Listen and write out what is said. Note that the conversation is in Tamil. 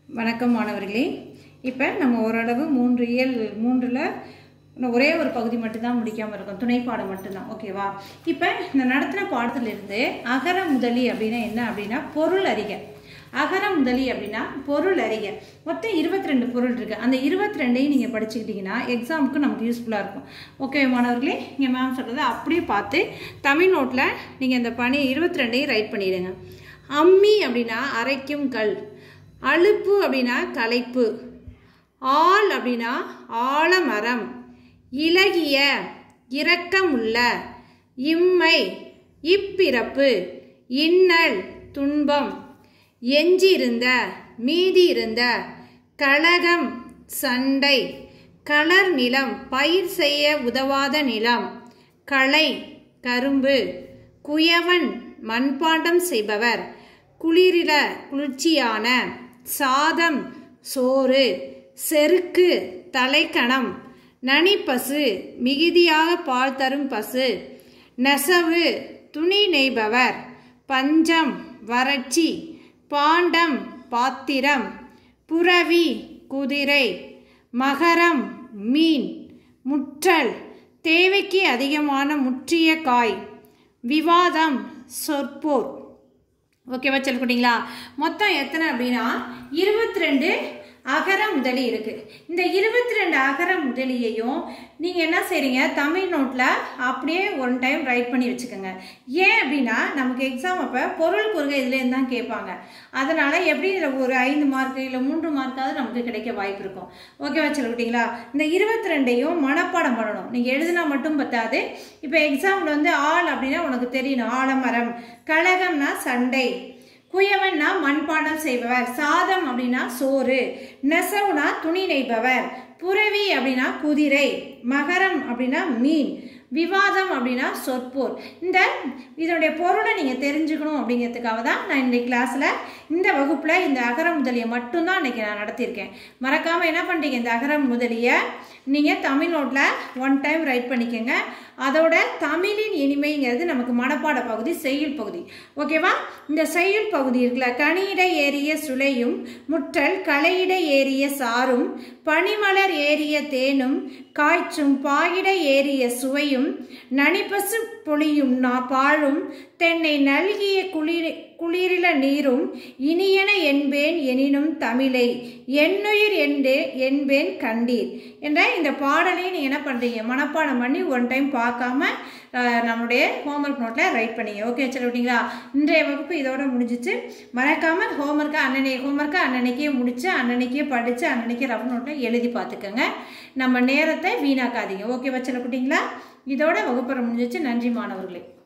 வணக்கம் மாணவர்களே இப்போ நம்ம ஓரளவு மூன்று இயல் மூன்றில் இன்னும் ஒரே ஒரு பகுதி மட்டும்தான் முடிக்காமல் இருக்கும் துணைப்பாடம் மட்டும்தான் ஓகேவா இப்போ இந்த நடத்தின பாடத்திலிருந்து அகர முதலி அப்படின்னா என்ன அப்படின்னா பொருள் அறிக அகர முதலி அப்படின்னா பொருள் அறிக மொத்தம் இருபத்தி ரெண்டு பொருள் இருக்குது அந்த இருபத்தி ரெண்டையும் நீங்கள் படிச்சுக்கிட்டிங்கன்னா எக்ஸாமுக்கு நமக்கு யூஸ்ஃபுல்லாக இருக்கும் ஓகே மாணவர்களே இங்கே மேம் சொல்கிறத அப்படியே பார்த்து தமிழ் நோட்டில் நீங்கள் இந்த பணி இருபத்தி ரெண்டையும் ரைட் பண்ணிடுங்க அம்மி அப்படின்னா அரைக்கும் கல் அலுப்பு அப்படின்னா களைப்பு ஆள் அப்படின்னா ஆலமரம் இலகிய இரக்கமுள்ள இம்மை இப்பிறப்பு இன்னல் துன்பம் எஞ்சியிருந்த மீதி இருந்த கழகம் சண்டை கலர் நிலம் பயிர் செய்ய உதவாத நிலம் களை கரும்பு குயவன் மண்பாண்டம் செய்பவர் குளிரில குளிர்ச்சியான சாதம் சோறு செருக்கு தலைக்கணம் நனிப்பசு மிகுதியாக பால் தரும் பசு நெசவு துணி நெய்பவர் பஞ்சம் வறட்சி பாண்டம் பாத்திரம் புரவி குதிரை மகரம் மீன் முற்றல் தேவைக்கு அதிகமான முற்றிய காய் விவாதம் சொற்போர் ஓகேவா சொல்லிக்கிட்டீங்களா மொத்தம் எத்தனை அப்படின்னா இருபத்தி ரெண்டு அகர முதலி இருக்கு இந்த இருபத்தி ரெண்டு அகர முதலியையும் நீங்கள் என்ன செய்றீங்க தமிழ் நோட்டில் அப்படியே ஒன் டைம் ரைட் பண்ணி வச்சுக்கோங்க ஏன் அப்படின்னா நமக்கு எக்ஸாம் அப்போ பொருள் குறுக இதுலேருந்து தான் கேட்பாங்க அதனால் எப்படி இதில் ஒரு ஐந்து மார்க் இல்லை மூன்று மார்க்காவது நமக்கு கிடைக்க வாய்ப்பு இருக்கும் ஓகேவா சொல்லிக்கிட்டீங்களா இந்த இருபத்தி ரெண்டையும் மனப்பாடம் பண்ணணும் நீங்கள் எழுதினா மட்டும் பத்தாது இப்போ எக்ஸாமில் வந்து ஆள் அப்படின்னா உனக்கு தெரியணும் ஆலமரம் கழகம்னா சண்டை குயவன்னா மண்பாண்டம் செய்பவர் சாதம் அப்படின்னா சோறு நெசவுனா துணி நெய்பவர் புரவி அப்படின்னா குதிரை மகரம் அப்படின்னா மீன் விவாதம் அப்படின்னா சொற்போர் இந்த இதனுடைய பொருளை நீங்கள் தெரிஞ்சுக்கணும் அப்படிங்கிறதுக்காக தான் நான் இந்த கிளாஸில் இந்த வகுப்பில் இந்த அகர முதலியை மட்டும்தான் இன்றைக்கி நான் நடத்தியிருக்கேன் மறக்காமல் என்ன பண்ணுறீங்க இந்த அகர முதலியை நீங்கள் தமிழ் நோட்டில் ஒன் டைம் ரைட் பண்ணிக்கோங்க அதோட தமிழின் இனிமைங்கிறது நமக்கு மனப்பாட பகுதி செய்யுள் பகுதி ஓகேவா இந்த செய்யுள் பகுதி இருக்குல்ல கனியிட ஏறிய சுளையும் முற்றல் களையிட ஏறிய சாரும் பனிமலர் ஏறிய தேனும் காய்ச்சும் பாயிட ஏறிய சுவையும் நனிப்பசு பொழியும் நா பாழும் தென்னை நல்கிய குளிர் குளிரில நீரும் இனியன என்பேன் எனினும் தமிழை என்னுயிர் என்று என்பேன் கண்டீர் என்ற இந்த பாடலையும் நீங்கள் என்ன பண்ணுறீங்க மனப்பாடம் பண்ணி ஒன் டைம் பார்க்காம நம்மளுடைய ஹோம்ஒர்க் நோட்டில் ரைட் பண்ணீங்க ஓகே சொல்லிவிட்டீங்களா இன்றைய வகுப்பு இதோட முடிஞ்சிச்சு மறக்காமல் ஹோம்ஒர்க்கை அன்னனை ஹோம்ஒர்க்கை அன்னன்னைக்கே முடித்து அன்னன்னைக்கே படித்து அன்னன்னைக்கே ரஃப் நோட்டில் எழுதி பார்த்துக்கோங்க நம்ம நேரத்தை வீணாக்காதீங்க ஓகே வச்சல இதோட வகுப்பறை முடிஞ்சிச்சு நன்றி மாணவர்களே